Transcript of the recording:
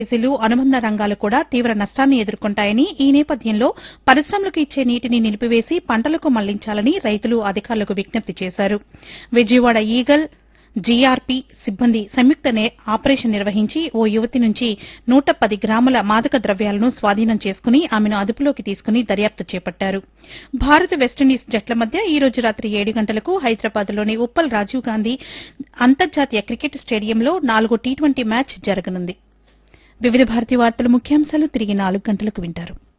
లు అనుబంధ రంగాలు కూడా తీవ్ర నష్టాన్ని ఎదుర్కొంటాయని ఈ నేపథ్యంలో పరిశ్రమలకు ఇచ్చే నీటిని నిలిపివేసి పంటలకు మళ్లించాలని రైతులు అధికారులకు విజ్ఞప్తి చేశారు విజయవాడ ఈగల్ జీఆర్పీ సిబ్బంది సంయుక్త నే- ఆపరేషన్ నిర్వహించి ఓ యువతి నుంచి నూట పది గ్రాముల మాదక ద్రవ్యాలను స్వాధీనం చేసుకుని ఆమెను అదుపులోకి తీసుకుని దర్యాప్తు చేపట్టారు భారత్ వెస్టిండీస్ జట్ల మధ్య ఈ రోజు రాత్రి ఏడు గంటలకు హైదరాబాద్లోని ఉప్పల్ రాజీవ్ గాంధీ అంతర్జాతీయ క్రికెట్ స్టేడియంలో నాలుగో టీ ట్వంటీ మ్యాచ్ జరగనుంది వివిధ భారతి వార్తల ముఖ్యాంశాలు తిరిగి నాలుగు గంటలకు వింటారు